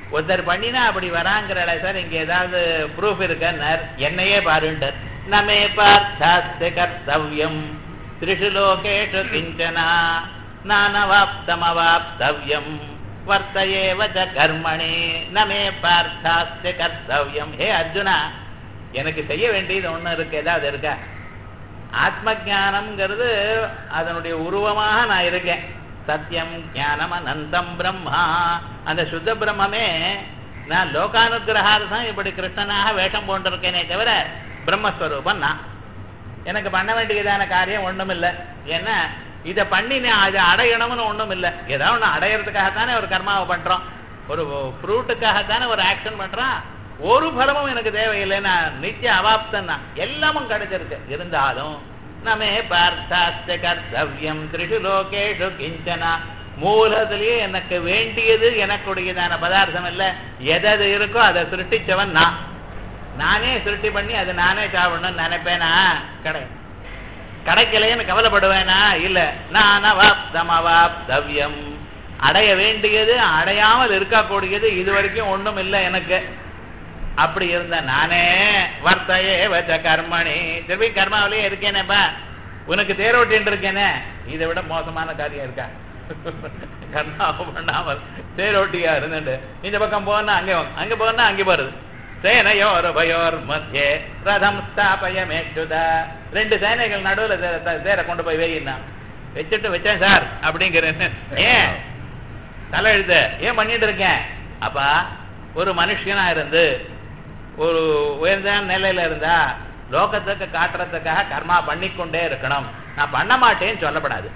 ஒருத்தர் பண்ணினா அப்படி வராங்கிறட சார் இங்க ஏதாவது ப்ரூஃப் இருக்கன்னார் என்னையே பாருண்டார் நமே பார்த்தாஸ்ய கர்த்தவ்யம் திரிஷு லோகேஷு கிஞ்சனா நானவாப்தமவாப்தவ்யம் வர்த்தயேவ ச கர்மணி நமே பார்த்தாஸ்ய கர்த்தவ்யம் ஹே அர்ஜுனா எனக்கு செய்ய வேண்டியது ஒண்ணு இருக்கு ஏதாவது இருக்கா ஆத்ம ஞானம்ங்கிறது அதனுடைய உருவமாக நான் இருக்கேன் சத்தியம் ஞானம் அனந்தம் பிரம்மா அந்த சுத்த பிரம்மமே நான் லோகானுகிரகார்த்தம் இப்படி கிருஷ்ணனாக வேஷம் போட்டிருக்கேனே தவிர பிரம்மஸ்வரூபம் நான் எனக்கு பண்ண வேண்டியதான காரியம் ஒண்ணும் இல்லை ஏன்னா இதை பண்ணி நான் அதை அடையணும்னு ஒண்ணும் இல்லை ஏதாவது ஒன்று அடையிறதுக்காகத்தானே ஒரு கர்மாவை பண்றோம் ஒரு ஃப்ரூட்டுக்காகத்தானே ஒரு ஆக்ஷன் பண்றான் ஒரு பலமும் எனக்கு தேவையில்லை நான் நித்திய அவாப்தன் தான் எல்லாமும் கிடைச்சிருக்கு இருந்தாலும் நமே பார்த்தாஸ்த கர்த்தவ்யம் திரிஷு லோகேஷு கிஞ்சனா மூலத்திலேயே எனக்கு வேண்டியது எனக்குடையதான பதார்த்தம் இல்ல எதது இருக்கோ அதை சிருஷ்டிச்சவன் நான் நானே சிருஷ்டி பண்ணி அதை நானே சாப்பிடணும்னு நினைப்பேனா கடை கிடைக்கலைன்னு கவலைப்படுவேனா இல்ல நான் அவாப்தம் அவாப்தவ்யம் அடைய வேண்டியது அடையாமல் இருக்கக்கூடியது இது வரைக்கும் ஒண்ணும் இல்லை எனக்கு அப்படி இருந்த நானே வர்த்தையே வச்ச கர்மணி திருப்பி கர்மாவிலேயே இருக்கேனேப்பா உனக்கு தேரோட்டின்னு இருக்கேனே இதை விட மோசமான காரியம் இருக்கா கர்மாவை பண்ணாமல் தேரோட்டியா இருந்துட்டு இந்த பக்கம் போனா அங்கே அங்க போனா அங்கே போறது சேனையோர் பயோர் மத்தியே ரதம் ஸ்தாபய மேச்சுதா ரெண்டு சேனைகள் நடுவுல தே- தே- தேரை கொண்டு போய் வையினா வச்சுட்டு வச்சேன் சார் அப்படிங்கிறேன் ஏன் தலையெழுத்து ஏன் பண்ணிட்டு இருக்கேன் அப்பா ஒரு மனுஷனா இருந்து ஒரு உயர்ந்த நிலையில இருந்தா லோகத்துக்கு காட்டுறதுக்காக கர்மா பண்ணிக்கொண்டே இருக்கணும் நான் பண்ண மாட்டேன்னு சொல்லப்படாது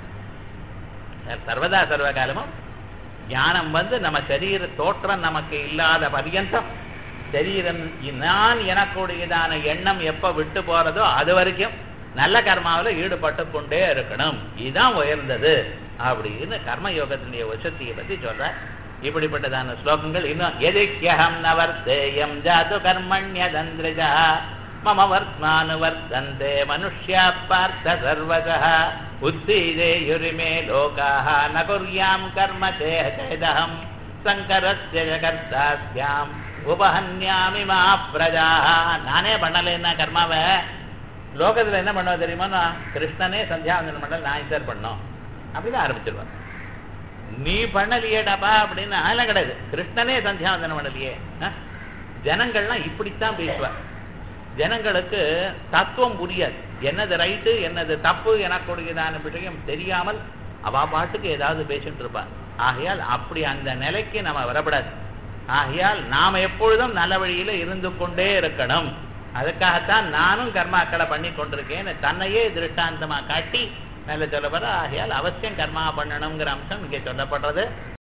சர்வதா சர்வ காலமும் ஞானம் வந்து நம்ம சரீர தோற்றம் நமக்கு இல்லாத பர்யந்தம் சரீரம் நான் எனக்குடையதான எண்ணம் எப்ப விட்டு போறதோ அது வரைக்கும் நல்ல கர்மாவுல ஈடுபட்டு கொண்டே இருக்கணும் இதுதான் உயர்ந்தது அப்படின்னு கர்ம யோகத்தினுடைய உச்சத்தியை பத்தி சொல்ற இப்படிப்பட்டதான ஸ்லோகங்கள் இன்னும் எதிக்கியகம் நவர்த்தேயம் ஜாது கர்மண்யதந்திரஜா மம வர்த்மானு வர்த்தந்தே மனுஷ்யா பார்த்த சர்வதா உத்தீதேயுரிமே லோகாः ந குர்யாம் கர்ம சேதகம் சங்கரஸ்ய ஜகர்த்தாஸ்யாம் உபஹன்யாமி மா பிரஜா நானே பண்ணலைன்னா கர்மாவை லோகத்துல என்ன பண்ணுவா தெரியுமா நான் கிருஷ்ணனே சந்தியாவந்தனம் பண்ணல நான் சார் பண்ணோம் அப்படின்னு ஆரம்பிச்சிருவான் நீ பண்ணலையேடாப்பா அப்படின்னு அதெல்லாம் கிடையாது கிருஷ்ணனே சந்தியாவந்தனம் பண்ணலையே ஆ? ஜனங்கள்லாம் இப்படித்தான் பேசுவார் ஜனங்களுக்கு தத்துவம் புரியாது என்னது ரைட்டு என்னது தப்பு எனக்குடையதான விஷயம் தெரியாமல் அவ பாட்டுக்கு ஏதாவது பேசிட்டு இருப்பா ஆகையால் அப்படி அந்த நிலைக்கு நம்ம வரப்படாது ஆகையால் நாம எப்பொழுதும் நல்ல வழியில இருந்து கொண்டே இருக்கணும் அதுக்காகத்தான் நானும் கர்மாக்களை பண்ணி கொண்டிருக்கேன் தன்னையே திருஷ்டாந்தமா காட்டி நல்ல சொல்லப்படுற ஆகையால் அவசியம் கர்மா பண்ணணுங்கிற அம்சம் இங்கே சொல்லப்படுறது